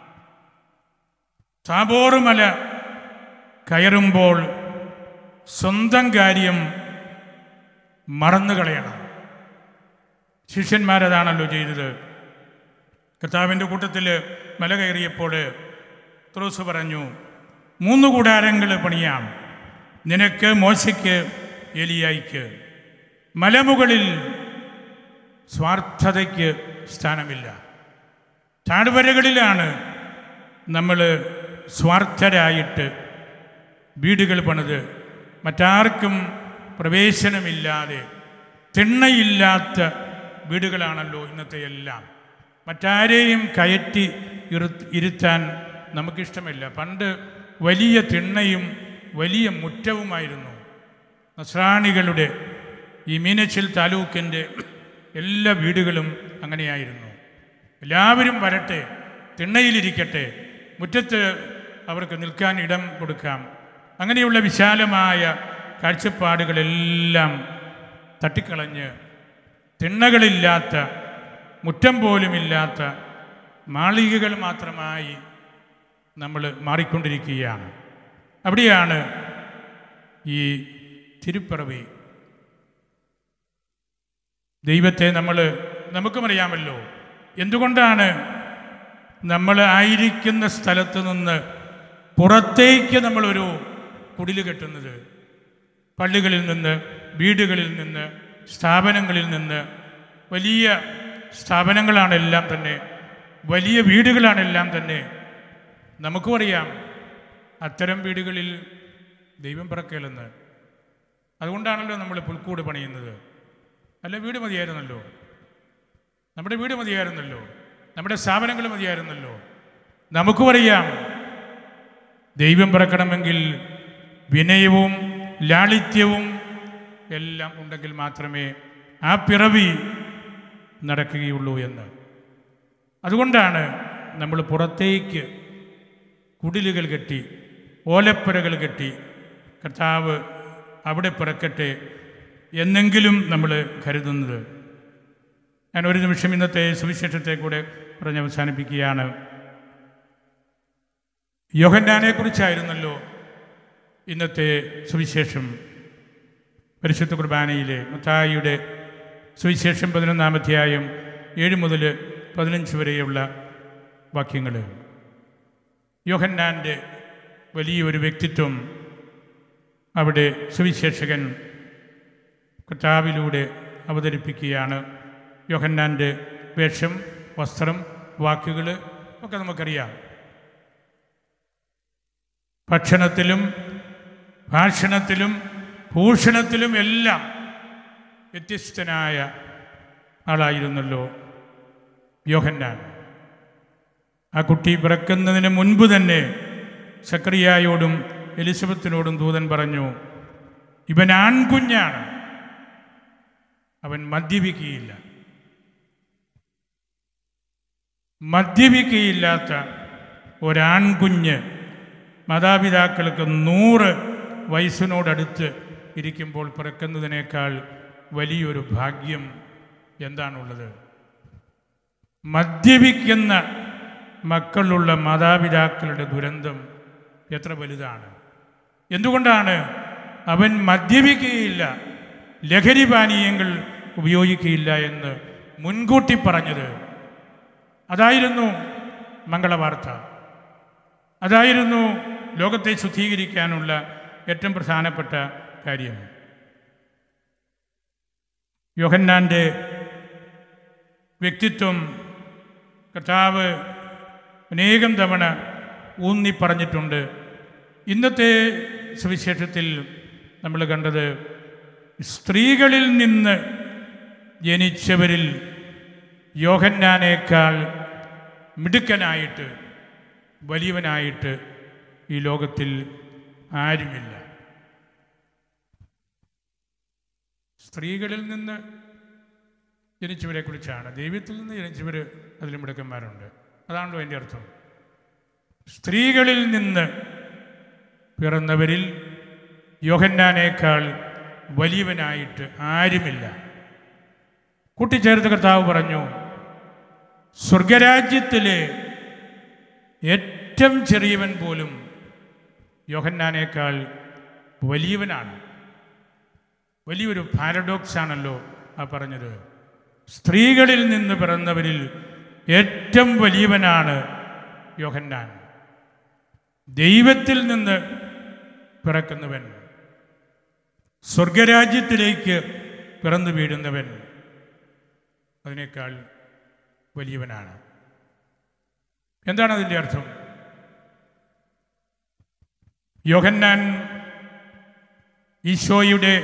താബോർ മല കയറുമ്പോൾ സ്വന്തം കാര്യം മറന്നു കളയണം ശിഷ്യന്മാരതാണല്ലോ ചെയ്തത് കർത്താവിൻ്റെ കൂട്ടത്തിൽ മല കയറിയപ്പോൾ ത്രോസ് പറഞ്ഞു മൂന്ന് കൂടാരങ്ങൾ പണിയാം നിനക്ക് മോശയ്ക്ക് എലിയായിക്ക് മലമുകളിൽ സ്വാർത്ഥതയ്ക്ക് സ്ഥാനമില്ല താഴ്വരകളിലാണ് നമ്മൾ സ്വാർത്ഥരായിട്ട് വീടുകൾ പണിത് മറ്റാർക്കും പ്രവേശനമില്ലാതെ തിണ്ണയില്ലാത്ത വീടുകളാണല്ലോ ഇന്നത്തെ എല്ലാം മറ്റാരെയും കയറ്റി ഇറു ഇരുത്താൻ നമുക്കിഷ്ടമില്ല പണ്ട് വലിയ തിണ്ണയും വലിയ മുറ്റവുമായിരുന്നു നസ്രാണികളുടെ ഈ മീനച്ചിൽ താലൂക്കിൻ്റെ എല്ലാ വീടുകളും അങ്ങനെയായിരുന്നു എല്ലാവരും വരട്ടെ തിണ്ണയിലിരിക്കട്ടെ മുറ്റത്ത് അവർക്ക് നിൽക്കാൻ ഇടം കൊടുക്കാം അങ്ങനെയുള്ള വിശാലമായ കാഴ്ചപ്പാടുകളെല്ലാം തട്ടിക്കളഞ്ഞ് തിണ്ണകളില്ലാത്ത മുറ്റം പോലുമില്ലാത്ത മാളികകൾ മാത്രമായി നമ്മൾ മാറിക്കൊണ്ടിരിക്കുകയാണ് അവിടെയാണ് ഈ തിരുപ്പിറവി ദൈവത്തെ നമ്മൾ നമുക്കും അറിയാമല്ലോ എന്തുകൊണ്ടാണ് നമ്മൾ ആയിരിക്കുന്ന സ്ഥലത്ത് നിന്ന് പുറത്തേക്ക് നമ്മളൊരു കുടില് കെട്ടുന്നത് പള്ളികളിൽ നിന്ന് വീടുകളിൽ നിന്ന് സ്ഥാപനങ്ങളിൽ നിന്ന് വലിയ സ്ഥാപനങ്ങളാണെല്ലാം തന്നെ വലിയ വീടുകളാണെല്ലാം തന്നെ നമുക്കും അറിയാം അത്തരം വീടുകളിൽ ദൈവം പിറക്കലെന്ന് അതുകൊണ്ടാണല്ലോ നമ്മൾ പുൽക്കൂട് പണിയുന്നത് അല്ല വീട് മതിയായിരുന്നല്ലോ നമ്മുടെ വീട് മതിയായിരുന്നല്ലോ നമ്മുടെ സ്ഥാപനങ്ങൾ മതിയായിരുന്നല്ലോ നമുക്കും അറിയാം ദൈവം പിറക്കണമെങ്കിൽ വിനയവും ലാളിത്യവും എല്ലാം ഉണ്ടെങ്കിൽ മാത്രമേ ആ പിറവി നടക്കുകയുള്ളൂ എന്ന് അതുകൊണ്ടാണ് നമ്മൾ പുറത്തേക്ക് കുടിലുകൾ കെട്ടി ഓലപ്പുരകൾ കെട്ടി കർത്താവ് അവിടെ പിറക്കട്ടെ എന്നെങ്കിലും നമ്മൾ കരുതുന്നത് ഞാൻ ഒരു നിമിഷം ഇന്നത്തെ സുവിശേഷത്തെ കൂടെ പറഞ്ഞ് അവസാനിപ്പിക്കുകയാണ് യോഹന്നാനെക്കുറിച്ചായിരുന്നല്ലോ ഇന്നത്തെ സുവിശേഷം പരിശുദ്ധ കുർബാനയിലെ മത്തായിയുടെ സുവിശേഷം പതിനൊന്നാം അധ്യായം ഏഴ് മുതൽ പതിനഞ്ച് വരെയുള്ള വാക്യങ്ങൾ യോഹന്നാൻ്റെ വലിയൊരു വ്യക്തിത്വം അവിടെ സുവിശേഷകൻ കർത്താവിലൂടെ അവതരിപ്പിക്കുകയാണ് യോഹന്നാൻ്റെ വേഷം വസ്ത്രം വാക്കുകൾ ഒക്കെ നമുക്കറിയാം ഭക്ഷണത്തിലും ഭാഷണത്തിലും ഭൂഷണത്തിലും എല്ലാം വ്യത്യസ്തനായ ആളായിരുന്നല്ലോ യോഹന്നാൻ ആ കുട്ടി പിറക്കുന്നതിന് മുൻപ് തന്നെ സക്രിയായോടും എലിസബത്തിനോടും ദൂതൻ പറഞ്ഞു ഇവൻ ആൺകുഞ്ഞാണ് അവൻ മദ്യപിക്കുകയില്ല മദ്യപിക്കുകയില്ലാത്ത ഒരാൺകുഞ്ഞ് മാതാപിതാക്കൾക്ക് നൂറ് വയസ്സിനോടടുത്ത് ഇരിക്കുമ്പോൾ പിറക്കുന്നതിനേക്കാൾ വലിയൊരു ഭാഗ്യം എന്താണുള്ളത് മദ്യപിക്കുന്ന മക്കളുള്ള മാതാപിതാക്കളുടെ ദുരന്തം എത്ര വലുതാണ് എന്തുകൊണ്ടാണ് അവൻ മദ്യപിക്കുകയില്ല ലഹരി പാനീയങ്ങൾ ഉപയോഗിക്കുകയില്ല എന്ന് മുൻകൂട്ടി പറഞ്ഞത് അതായിരുന്നു മംഗളവാർത്ത അതായിരുന്നു ലോകത്തെ ശുദ്ധീകരിക്കാനുള്ള ഏറ്റവും പ്രധാനപ്പെട്ട കാര്യം യോഹന്നാൻ്റെ വ്യക്തിത്വം കർത്താവ് അനേകം തവണ ഊന്നി പറഞ്ഞിട്ടുണ്ട് ഇന്നത്തെ സുവിശേഷത്തിൽ നമ്മൾ കണ്ടത് സ്ത്രീകളിൽ നിന്ന് ജനിച്ചവരിൽ യോഹന്നാനേക്കാൾ മിടുക്കനായിട്ട് വലിയവനായിട്ട് ഈ ലോകത്തിൽ ആരുമില്ല സ്ത്രീകളിൽ നിന്ന് ജനിച്ചവരെ കുറിച്ചാണ് ദൈവത്തിൽ നിന്ന് ജനിച്ചവർ അതിൽ മിടുക്കന്മാരുണ്ട് അതാണല്ലോ എൻ്റെ അർത്ഥം സ്ത്രീകളിൽ നിന്ന് പിറന്നവരിൽ യോഹന്നാനേക്കാൾ വലിയവനായിട്ട് ആരുമില്ല കൂട്ടിച്ചേർത്ത് കർത്താവ് പറഞ്ഞു സ്വർഗരാജ്യത്തിലെ ഏറ്റവും ചെറിയവൻ പോലും യോഹന്നാനേക്കാൾ വലിയവനാണ് വലിയൊരു പാരഡോക്സ് ആണല്ലോ ആ പറഞ്ഞത് സ്ത്രീകളിൽ നിന്ന് പിറന്നവരിൽ ഏറ്റവും വലിയവനാണ് യോഹന്നാൻ ദൈവത്തിൽ നിന്ന് പിറക്കുന്നവൻ സ്വർഗരാജ്യത്തിലേക്ക് പിറന്നു വീഴുന്നവൻ അതിനേക്കാൾ വലിയവനാണ് എന്താണ് അതിൻ്റെ അർത്ഥം യോഹന്നാൻ ഈശോയുടെ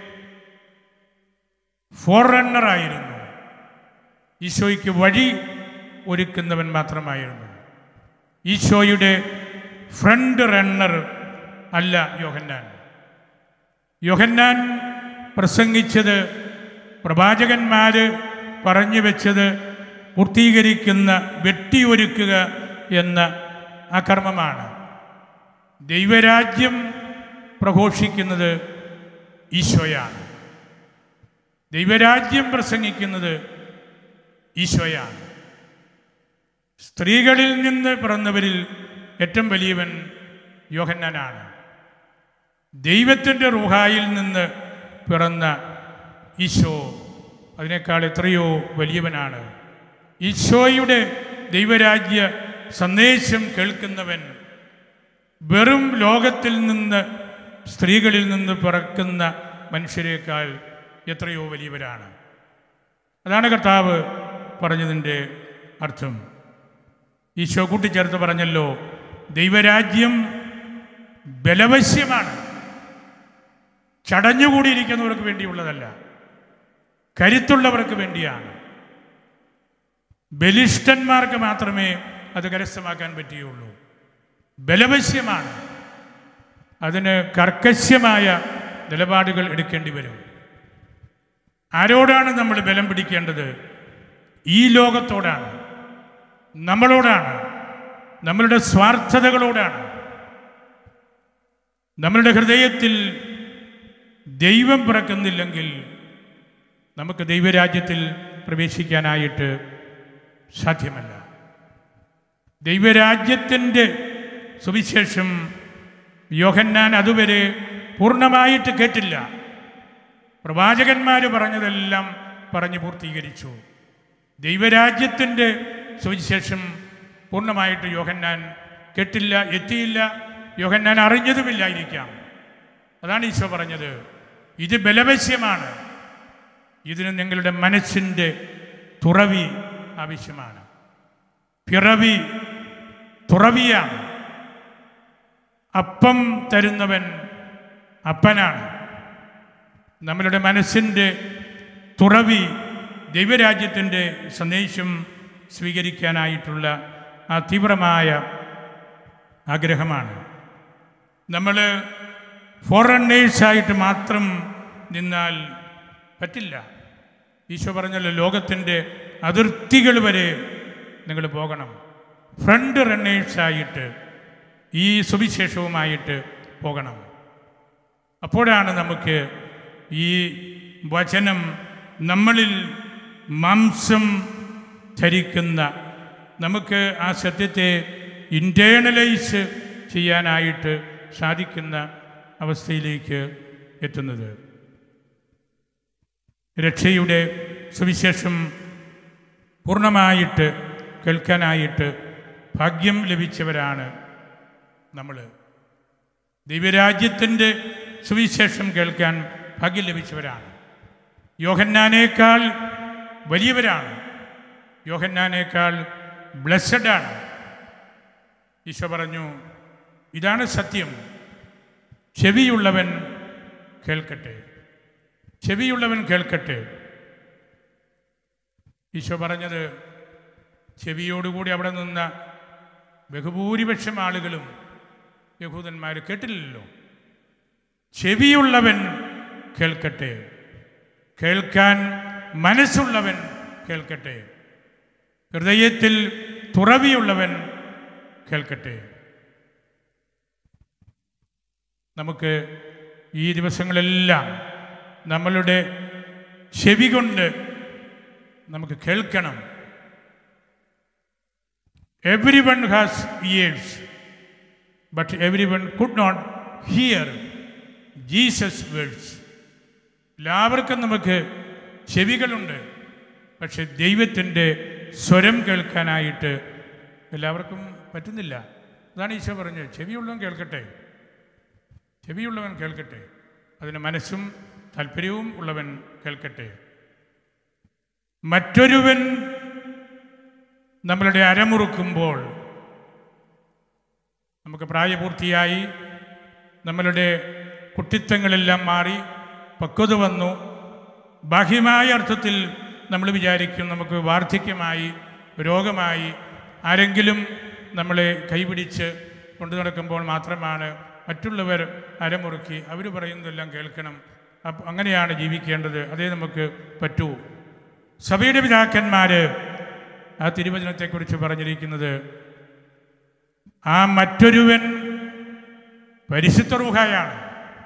ഫോർറണ്ണറായിരുന്നു ഈശോയ്ക്ക് വഴി ഒരുക്കുന്നവൻ മാത്രമായിരുന്നു ഈശോയുടെ ഫ്രണ്ട് റണ്ണർ അല്ല യോഹന്നാൻ യോഹന്നാൻ പ്രസംഗിച്ചത് പ്രവാചകന്മാർ പറഞ്ഞു വെച്ചത് പൂർത്തീകരിക്കുന്ന വെട്ടിയൊരുക്കുക എന്ന ആ കർമ്മമാണ് ദൈവരാജ്യം പ്രഘോഷിക്കുന്നത് ഈശോയാണ് ദൈവരാജ്യം പ്രസംഗിക്കുന്നത് ഈശോയാണ് സ്ത്രീകളിൽ നിന്ന് പിറന്നവരിൽ ഏറ്റവും വലിയവൻ യോഹന്നാനാണ് ദൈവത്തിൻ്റെ റുഹായിൽ നിന്ന് പിറന്ന ഈശോ അതിനേക്കാൾ എത്രയോ വലിയവനാണ് ഈശോയുടെ ദൈവരാജ്യ സന്ദേശം കേൾക്കുന്നവൻ വെറും ലോകത്തിൽ നിന്ന് സ്ത്രീകളിൽ നിന്ന് പിറക്കുന്ന മനുഷ്യരെക്കാൾ എത്രയോ വലിയവരാണ് അതാണ് കർത്താവ് പറഞ്ഞതിൻ്റെ അർത്ഥം ഈശോ കൂട്ടിച്ചേർത്ത് പറഞ്ഞല്ലോ ദൈവരാജ്യം ബലവശ്യമാണ് ചടഞ്ഞുകൂടിയിരിക്കുന്നവർക്ക് വേണ്ടിയുള്ളതല്ല കരുത്തുള്ളവർക്ക് വേണ്ടിയാണ് ബലിഷ്ഠന്മാർക്ക് മാത്രമേ അത് കരസ്ഥമാക്കാൻ പറ്റുകയുള്ളൂ ബലവശ്യമാണ് അതിന് കർക്കശ്യമായ നിലപാടുകൾ എടുക്കേണ്ടി വരും ആരോടാണ് നമ്മൾ ബലം പിടിക്കേണ്ടത് ഈ ലോകത്തോടാണ് നമ്മളോടാണ് നമ്മളുടെ സ്വാർത്ഥതകളോടാണ് നമ്മളുടെ ഹൃദയത്തിൽ ദൈവം പിറക്കുന്നില്ലെങ്കിൽ നമുക്ക് ദൈവരാജ്യത്തിൽ പ്രവേശിക്കാനായിട്ട് സാധ്യമല്ല ദൈവരാജ്യത്തിൻ്റെ സുവിശേഷം യോഹന്നാൻ അതുവരെ പൂർണ്ണമായിട്ട് കേട്ടില്ല പ്രവാചകന്മാർ പറഞ്ഞതെല്ലാം പറഞ്ഞു പൂർത്തീകരിച്ചു ദൈവരാജ്യത്തിൻ്റെ സുവിശേഷം പൂർണ്ണമായിട്ട് യോഹന്നാൻ കേട്ടില്ല എത്തിയില്ല യോഹന്നാൻ അറിഞ്ഞതുമില്ലായിരിക്കാം അതാണ് ഈശോ പറഞ്ഞത് ഇത് ബലവശ്യമാണ് ഇതിന് നിങ്ങളുടെ മനസ്സിൻ്റെ തുറവി ആവശ്യമാണ് പിറവി തുറവിയാണ് അപ്പം തരുന്നവൻ അപ്പനാണ് നമ്മളുടെ മനസ്സിൻ്റെ തുറവി ദൈവരാജ്യത്തിൻ്റെ സന്ദേശം സ്വീകരിക്കാനായിട്ടുള്ള ആ തീവ്രമായ ആഗ്രഹമാണ് നമ്മൾ ഫോറണ്ണേഴ്സായിട്ട് മാത്രം നിന്നാൽ പറ്റില്ല ഈശോ പറഞ്ഞല്ലോ ലോകത്തിൻ്റെ അതിർത്തികൾ വരെ നിങ്ങൾ പോകണം ഫ്രണ്ട് റണ്ണേഴ്സായിട്ട് ഈ സുവിശേഷവുമായിട്ട് പോകണം അപ്പോഴാണ് നമുക്ക് ഈ വചനം നമ്മളിൽ മാംസം ധരിക്കുന്ന നമുക്ക് ആ സത്യത്തെ ഇൻറ്റേണലൈസ് ചെയ്യാനായിട്ട് സാധിക്കുന്ന അവസ്ഥയിലേക്ക് എത്തുന്നത് രക്ഷയുടെ സുവിശേഷം പൂർണ്ണമായിട്ട് കേൾക്കാനായിട്ട് ഭാഗ്യം ലഭിച്ചവരാണ് നമ്മൾ ദൈവരാജ്യത്തിൻ്റെ സുവിശേഷം കേൾക്കാൻ ഭാഗ്യം ലഭിച്ചവരാണ് യോഹന്നാനേക്കാൾ വലിയവരാണ് യോഹന്നാനേക്കാൾ ബ്ലസ്സഡാണ് ഈശോ പറഞ്ഞു ഇതാണ് സത്യം ചെവിയുള്ളവൻ കേൾക്കട്ടെ ചെവിയുള്ളവൻ കേൾക്കട്ടെ ഈശോ പറഞ്ഞത് ചെവിയോടുകൂടി അവിടെ നിന്ന ബഹുഭൂരിപക്ഷം ആളുകളും യഹൂദന്മാർ കേട്ടില്ലല്ലോ ചെവിയുള്ളവൻ കേൾക്കട്ടെ കേൾക്കാൻ മനസ്സുള്ളവൻ കേൾക്കട്ടെ ഹൃദയത്തിൽ തുറവിയുള്ളവൻ കേൾക്കട്ടെ നമുക്ക് ഈ ദിവസങ്ങളെല്ലാം നമ്മളുടെ ചെവി കൊണ്ട് നമുക്ക് കേൾക്കണം everyone has ears but everyone could not hear Jesus words എല്ലാവർക്കും നമുക്ക് ചെവികളുണ്ട് പക്ഷെ ദൈവത്തിൻ്റെ സ്വരം കേൾക്കാനായിട്ട് എല്ലാവർക്കും പറ്റുന്നില്ല അതാണ് ഈശോ പറഞ്ഞത് ചെവിയുള്ളവൻ കേൾക്കട്ടെ ചെവിയുള്ളവൻ കേൾക്കട്ടെ അതിന് മനസ്സും താല്പര്യവും ഉള്ളവൻ കേൾക്കട്ടെ മറ്റൊരുവൻ നമ്മളുടെ അരമുറുക്കുമ്പോൾ നമുക്ക് പ്രായപൂർത്തിയായി നമ്മളുടെ കുട്ടിത്തങ്ങളെല്ലാം മാറി പക്വത വന്നു ബാഹ്യമായ അർത്ഥത്തിൽ നമ്മൾ വിചാരിക്കും നമുക്ക് വാർദ്ധക്യമായി രോഗമായി ആരെങ്കിലും നമ്മളെ കൈപിടിച്ച് കൊണ്ടു നടക്കുമ്പോൾ മാത്രമാണ് മറ്റുള്ളവർ അരമുറുക്കി അവർ പറയുന്നതെല്ലാം കേൾക്കണം അപ്പം അങ്ങനെയാണ് ജീവിക്കേണ്ടത് അതേ നമുക്ക് പറ്റൂ സഭയുടെ പിതാക്കന്മാർ ആ തിരുവചനത്തെക്കുറിച്ച് പറഞ്ഞിരിക്കുന്നത് ആ മറ്റൊരുവൻ പരിശുദ്ധ റൂഹായാണ്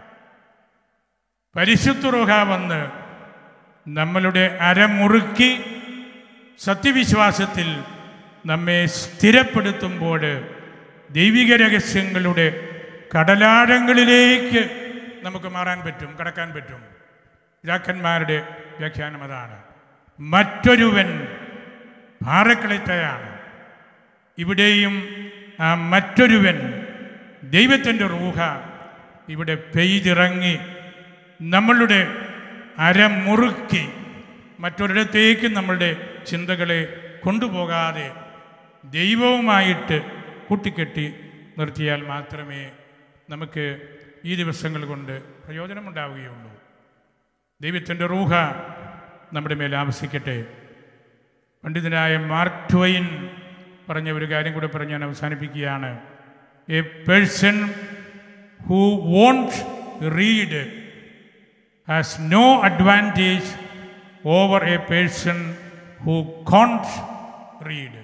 പരിശുദ്ധ റൂഹ വന്ന് നമ്മളുടെ അരമുറുക്കി സത്യവിശ്വാസത്തിൽ നമ്മെ സ്ഥിരപ്പെടുത്തുമ്പോൾ ദൈവിക രഹസ്യങ്ങളുടെ കടലാഴങ്ങളിലേക്ക് നമുക്ക് മാറാൻ പറ്റും കടക്കാൻ പറ്റും പിതാക്കന്മാരുടെ വ്യാഖ്യാനം അതാണ് മറ്റൊരുവൻ പാറക്കളിത്തയാണ് ഇവിടെയും ആ മറ്റൊരുവൻ ദൈവത്തിൻ്റെ റൂഹ ഇവിടെ പെയ്തിറങ്ങി നമ്മളുടെ അരമുറുക്കി മറ്റൊരിടത്തേക്ക് നമ്മളുടെ ചിന്തകളെ കൊണ്ടുപോകാതെ ദൈവവുമായിട്ട് കൂട്ടിക്കെട്ടി നിർത്തിയാൽ മാത്രമേ നമുക്ക് ഈ ദിവസങ്ങൾ കൊണ്ട് പ്രയോജനമുണ്ടാവുകയുള്ളൂ ദൈവത്തിൻ്റെ റൂഹ നമ്മുടെ മേൽ ആവസിക്കട്ടെ പണ്ഡിതനായ മാർക്ക് ട്വൈൻ പറഞ്ഞ ഒരു കാര്യം കൂടെ പറഞ്ഞ് ഞാൻ അവസാനിപ്പിക്കുകയാണ് a person who won't read has no advantage over a person who can't read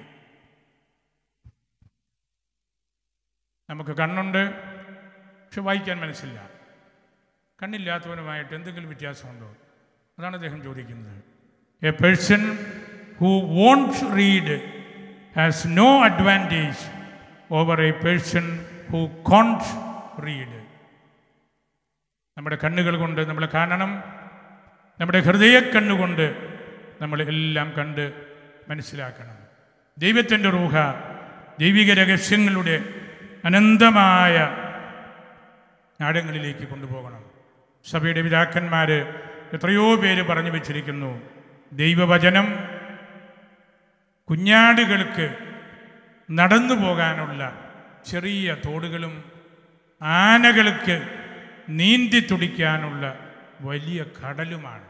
നമുക്ക് കണ്ണുണ്ട് പക്ഷെ വായിക്കാൻ മനസ്സില്ല കണ്ണില്ലാത്തവനുമായിട്ട് എന്തെങ്കിലും വ്യത്യാസമുണ്ടോ അതാണ് അദ്ദേഹം ചോദിക്കുന്നത് a person who won't read has no advantage over a person who can't read നമ്മുടെ കണ്ണുകൾ കൊണ്ട് നമ്മൾ കാണണം നമ്മുടെ ഹൃദയക്കണ്ണുകൊണ്ട് നമ്മൾ എല്ലാം കണ്ട് മനസ്സിലാക്കണം ദൈവത്തിൻ്റെ റൂഹ ദൈവിക രഹസ്യങ്ങളുടെ അനന്തമായ നാടങ്ങളിലേക്ക് കൊണ്ടുപോകണം സഭയുടെ പിതാക്കന്മാർ എത്രയോ പേര് പറഞ്ഞു വെച്ചിരിക്കുന്നു ദൈവവചനം കുഞ്ഞാടുകൾക്ക് നടന്നു പോകാനുള്ള ചെറിയ തോടുകളും ആനകൾക്ക് നീന്തി തുടിക്കാനുള്ള വലിയ കടലുമാണ്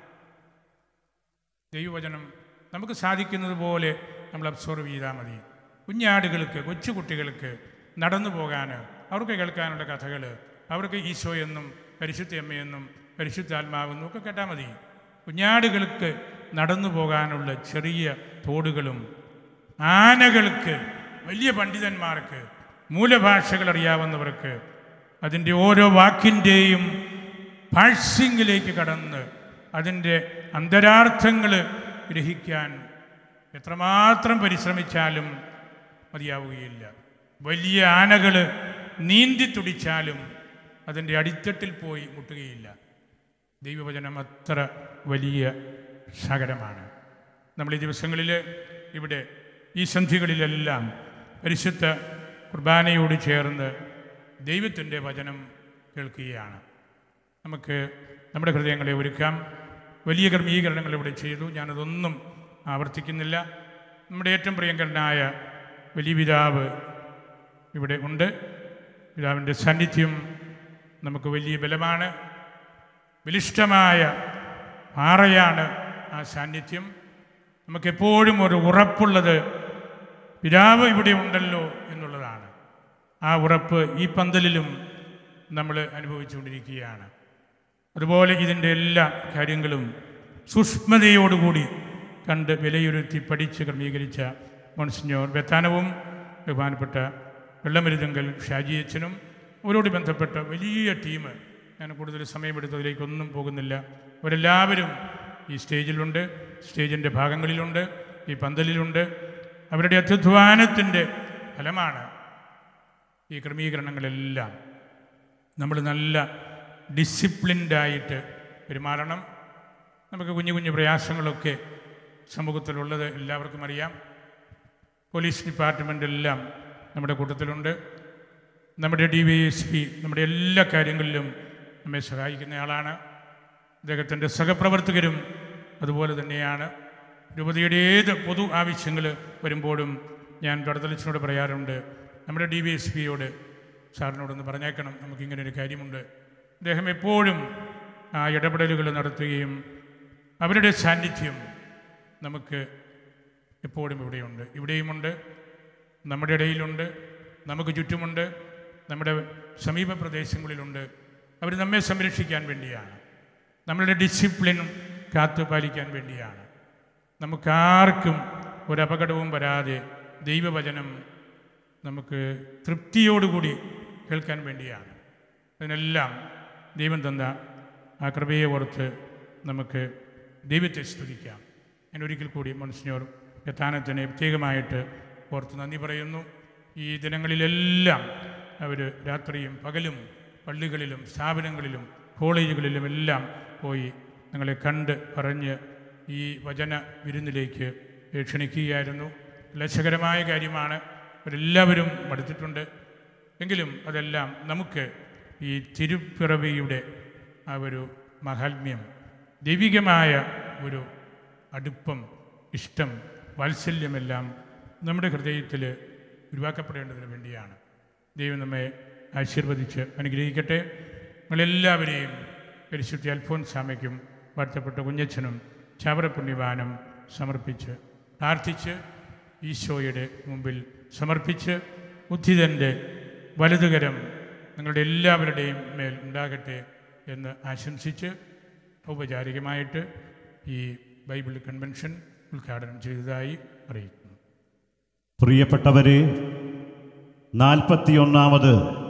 ദൈവവചനം നമുക്ക് സാധിക്കുന്നത് പോലെ നമ്മൾ അബ്സോർവ് ചെയ്താൽ മതി കുഞ്ഞാടുകൾക്ക് കൊച്ചുകുട്ടികൾക്ക് നടന്നു പോകാൻ അവർക്ക് കേൾക്കാനുള്ള കഥകൾ അവർക്ക് ഈശോ എന്നും പരിശുദ്ധ അമ്മയെന്നും പരിശുദ്ധാത്മാവെന്നും ഒക്കെ കേട്ടാൽ മതി കുഞ്ഞാടുകൾക്ക് നടന്നു പോകാനുള്ള ചെറിയ തോടുകളും ആനകൾക്ക് വലിയ പണ്ഡിതന്മാർക്ക് മൂലഭാഷകൾ അറിയാവുന്നവർക്ക് അതിൻ്റെ ഓരോ വാക്കിൻ്റെയും പാഴ്സിങ്ങിലേക്ക് കടന്ന് അതിൻ്റെ അന്തരാർത്ഥങ്ങൾ ഗ്രഹിക്കാൻ എത്രമാത്രം പരിശ്രമിച്ചാലും മതിയാവുകയില്ല വലിയ ആനകൾ നീന്തി തുടിച്ചാലും അതിൻ്റെ അടിത്തട്ടിൽ പോയി മുട്ടുകയില്ല ദൈവവചനം അത്ര വലിയ സാഗരമാണ് നമ്മൾ ഈ ദിവസങ്ങളിൽ ഇവിടെ ഈ സന്ധികളിലെല്ലാം പരിശുദ്ധ കുർബാനയോട് ചേർന്ന് ദൈവത്തിൻ്റെ വചനം കേൾക്കുകയാണ് നമുക്ക് നമ്മുടെ ഹൃദയങ്ങളെ ഒരുക്കാം വലിയ ക്രമീകരണങ്ങൾ ഇവിടെ ചെയ്തു ഞാനതൊന്നും ആവർത്തിക്കുന്നില്ല നമ്മുടെ ഏറ്റവും പ്രിയങ്കരനായ വലിയ പിതാവ് ഇവിടെ ഉണ്ട് പിതാവിൻ്റെ സാന്നിധ്യം നമുക്ക് വലിയ ബലമാണ് ബലിഷ്ഠമായ പാറയാണ് ആ സാന്നിധ്യം നമുക്കെപ്പോഴും ഒരു ഉറപ്പുള്ളത് പിതാവ് ഇവിടെ ഉണ്ടല്ലോ എന്നുള്ളതാണ് ആ ഉറപ്പ് ഈ പന്തലിലും നമ്മൾ അനുഭവിച്ചുകൊണ്ടിരിക്കുകയാണ് അതുപോലെ ഇതിൻ്റെ എല്ലാ കാര്യങ്ങളും സൂക്ഷ്മതയോടുകൂടി കണ്ട് വിലയിരുത്തി പഠിച്ച് ക്രമീകരിച്ച മോൺസിഞ്ഞോർ ബത്താനവും ബഹുമാനപ്പെട്ട വെള്ളമരുതങ്കൽ ഷാജി അച്ഛനും അവരോട് ബന്ധപ്പെട്ട വലിയ ടീം ഞാൻ കൂടുതൽ സമയമെടുത്തതിലേക്കൊന്നും പോകുന്നില്ല അവരെല്ലാവരും ഈ സ്റ്റേജിലുണ്ട് സ്റ്റേജിൻ്റെ ഭാഗങ്ങളിലുണ്ട് ഈ പന്തലിലുണ്ട് അവരുടെ അത്യുധ്വാനത്തിൻ്റെ ഫലമാണ് ഈ ക്രമീകരണങ്ങളെല്ലാം നമ്മൾ നല്ല ഡിസിപ്ലിൻഡായിട്ട് പെരുമാറണം നമുക്ക് കുഞ്ഞു കുഞ്ഞു പ്രയാസങ്ങളൊക്കെ സമൂഹത്തിലുള്ളത് എല്ലാവർക്കും അറിയാം പോലീസ് ഡിപ്പാർട്ട്മെൻറ്റെല്ലാം നമ്മുടെ കൂട്ടത്തിലുണ്ട് നമ്മുടെ ഡി വൈ എസ് പി നമ്മുടെ എല്ലാ കാര്യങ്ങളിലും നമ്മെ സഹായിക്കുന്നയാളാണ് അദ്ദേഹത്തിൻ്റെ സഹപ്രവർത്തകരും അതുപോലെ തന്നെയാണ് രൂപതയുടെ ഏത് പൊതു ആവശ്യങ്ങൾ വരുമ്പോഴും ഞാൻ കടത്തലച്ചനോട് പറയാറുണ്ട് നമ്മുടെ ഡി വൈ എസ് പിയോട് സാറിനോടൊന്ന് പറഞ്ഞേക്കണം നമുക്കിങ്ങനെ ഒരു കാര്യമുണ്ട് അദ്ദേഹം എപ്പോഴും ആ ഇടപെടലുകൾ നടത്തുകയും അവരുടെ സാന്നിധ്യം നമുക്ക് എപ്പോഴും ഇവിടെയുണ്ട് ഇവിടെയുമുണ്ട് നമ്മുടെ ഇടയിലുണ്ട് നമുക്ക് ചുറ്റുമുണ്ട് നമ്മുടെ സമീപ പ്രദേശങ്ങളിലുണ്ട് അവർ നമ്മെ സംരക്ഷിക്കാൻ വേണ്ടിയാണ് നമ്മളുടെ ഡിസിപ്ലിൻ കാത്തു പാലിക്കാൻ വേണ്ടിയാണ് നമുക്കാർക്കും ഒരപകടവും വരാതെ ദൈവവചനം നമുക്ക് തൃപ്തിയോടുകൂടി കേൾക്കാൻ വേണ്ടിയാണ് അതിനെല്ലാം ദൈവം തന്ന ആ കൃപയെ ഓർത്ത് നമുക്ക് ദൈവത്തെ സ്തുതിക്കാം ഞാൻ ഒരിക്കൽ കൂടി മനുഷ്യനോർ യഥാനത്തിനെ പ്രത്യേകമായിട്ട് ഓർത്ത് നന്ദി പറയുന്നു ഈ ദിനങ്ങളിലെല്ലാം അവർ രാത്രിയും പകലും പള്ളികളിലും സ്ഥാപനങ്ങളിലും കോളേജുകളിലും എല്ലാം പോയി ഞങ്ങളെ കണ്ട് പറഞ്ഞ് ഈ വചന വിരുന്നിലേക്ക് ക്ഷണിക്കുകയായിരുന്നു ലക്ഷകരമായ കാര്യമാണ് അവരെല്ലാവരും മടുത്തിട്ടുണ്ട് എങ്കിലും അതെല്ലാം നമുക്ക് ഈ തിരുപ്പിറവിയുടെ ആ ഒരു മഹാത്മ്യം ദൈവികമായ ഒരു അടുപ്പം ഇഷ്ടം വാത്സല്യമെല്ലാം നമ്മുടെ ഹൃദയത്തിൽ ഉരുവാക്കപ്പെടേണ്ടതിന് വേണ്ടിയാണ് ദൈവം നമ്മെ ആശീർവദിച്ച് അനുഗ്രഹിക്കട്ടെ നിങ്ങളെല്ലാവരെയും പരിശുദ്ധി അൽഫോൻസാമയ്ക്കും വാഴ്ത്തപ്പെട്ട കുഞ്ഞച്ചനും ചാവറപുണ്യവാനും സമർപ്പിച്ച് പ്രാർത്ഥിച്ച് ഈശോയുടെ മുമ്പിൽ സമർപ്പിച്ച് ഉദ്ധിതൻ്റെ വലതുകരം നിങ്ങളുടെ എല്ലാവരുടെയും മേൽ ഉണ്ടാകട്ടെ എന്ന് ആശംസിച്ച് ഔപചാരികമായിട്ട് ഈ ബൈബിൾ കൺവെൻഷൻ ഉദ്ഘാടനം ചെയ്തതായി അറിയിക്കുന്നു പ്രിയപ്പെട്ടവരെ നാൽപ്പത്തിയൊന്നാമത്